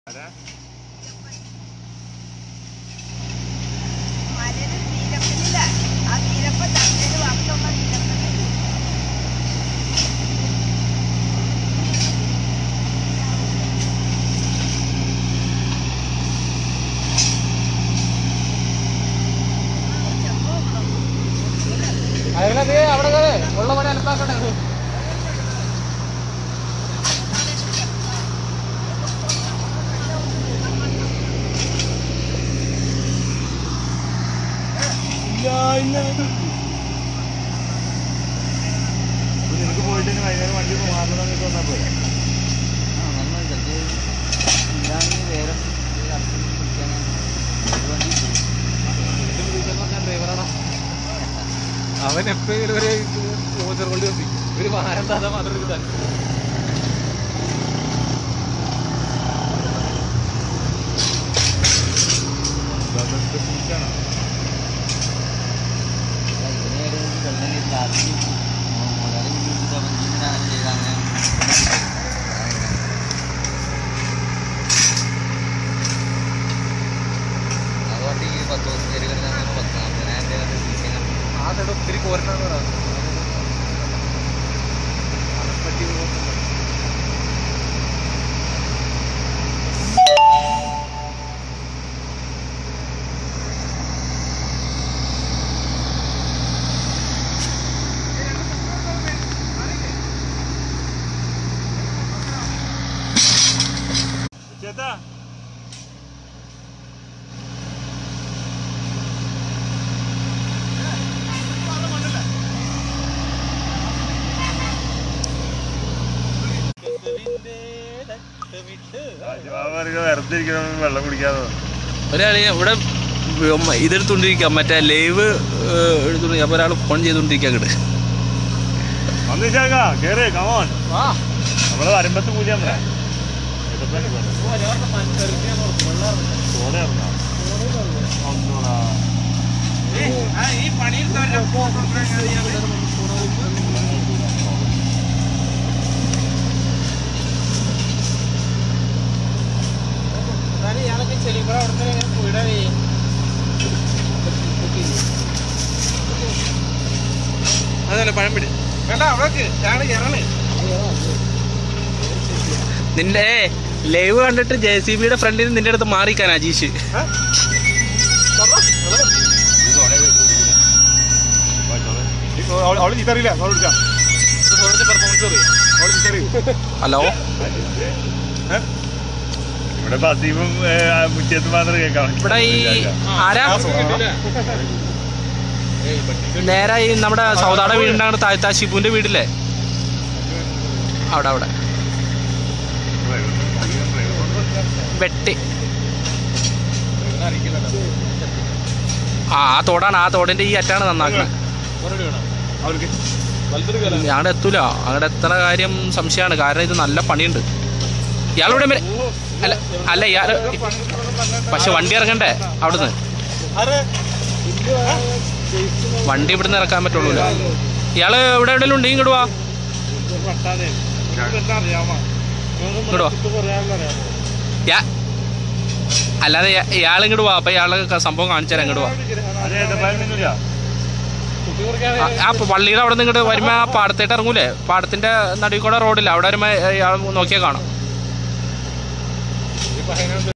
ആരാ മലര് വീരപ്പനില്ല ആ വീരപ്പ ചന്തയില് വന്നുള്ള വീരപ്പന് അവിടെ ഉള്ള പണി അലപ്പാക്കട്ടെ ഇപ്പൊ നിനക്ക് പോയിട്ട് ഇനി വൈകുന്നേരം വണ്ടി മാറണം എന്നൊക്കെ വന്നാ പോരെ അവൻ എപ്പോഴും ഒരു മോചർ കൊണ്ട് വെപ്പിക്കും ഒരു വാരം താത മാത്രം ഒരു തന്നെ ഇതൊക്കെ പൂച്ചാണോ ആ സൈഡ് ഒത്തിരി കോരനാന്ന് പറയാം ചേട്ടാ രാജമാർക്ക് വെറുതെ ഇരിക്കണം വെള്ളം കുടിക്കാതെ ഒരാൾ ഇവിടെ ഉം ഇതെടുത്തോണ്ടിരിക്കുക മറ്റേ ലൈവ് എടുത്തോണ്ട് അപ്പോൾ ഒരാൾ ഫോൺ ചെയ്തോണ്ടിരിക്കുക അങ്ങോട്ട് വന്നിച്ചേക്കാ കേറ് കമോൺ ആ നമ്മള് വരുമ്പത്ത് പൂജ നമ്മളെ ഈ പണിയിൽ ഇയാളൊക്കെ ചെളിപ്പുറ അവിടെ തന്നെ ഇങ്ങനെ പോയിടേ അതല്ല പഴംപിടി വേണ്ട അവിടേക്ക് ഞാൻ ഇറങ്ങ് നിന്റെ ലൈവ് കണ്ടിട്ട് ജെ സി ബിയുടെ ഫ്രണ്ടിൽ നിന്റെ അടുത്ത് മാറിക്കാൻ അജീഷ് അവള് ചീത്തറിയില്ല അവള് വിളിക്കാം പെർഫോമൻസ് അറിയാം അവള് ചീത്തറിയും ഹലോ ഇവിടെ പസീമും മുറ്റത്ത് മാത്രം കേൾക്കാം ഇവിടെ ഈ ആരാ നേരെ ഈ നമ്മുടെ സൗദാടെ വീടിൻ്റെ അങ്ങോട്ട് താഴ്ത്ത ഷിബുവിന്റെ വീടില്ലേ അവിടെ അവിടെ വെട്ടി ആ ആ തോടാണ് ആ തോടിന്റെ ഈ അറ്റാണ് നന്നാക്കുന്നത് അവർക്ക് ഞങ്ങളുടെ എത്തൂല അങ്ങടെ എത്ര കാര്യം സംശയമാണ് കാരണം ഇത് നല്ല പണിയുണ്ട് ഇയാളിവിടെ വരെ അല്ല അല്ല ഇയാള് പക്ഷെ വണ്ടി ഇറങ്ങണ്ടേ അവിടുന്ന് വണ്ടി ഇവിടുന്ന് ഇറക്കാൻ പറ്റുള്ളൂ ഇയാള് ഇവിടെ എവിടെയെങ്കിലും ഉണ്ട് ഇങ്ങോട്ട് വാ ഇങ്ങോട്ട് വാ യാ- അല്ലാതെ ഇയാ- ഇയാൾ ഇങ്ങോട്ട് വാ അപ്പൊ ഇയാള് ക- സംഭവം കാണിച്ചു തരാം ഇങ്ങോട്ട് വാ അതെ പതിനൊന്നില്ല ആ- ആ പള്ളിയുടെ അവിടെ നിന്ന് ഇങ്ങോട്ട് വരുമ്പോ ആ പാടത്തേട്ട് ഇറങ്ങൂലേ പാടത്തിന്റെ നടുവിൽ കൂടെ റോഡില്ല അവിടെ വരുമ്പോ ഇയാൾ നോക്കിയാൽ കാണാം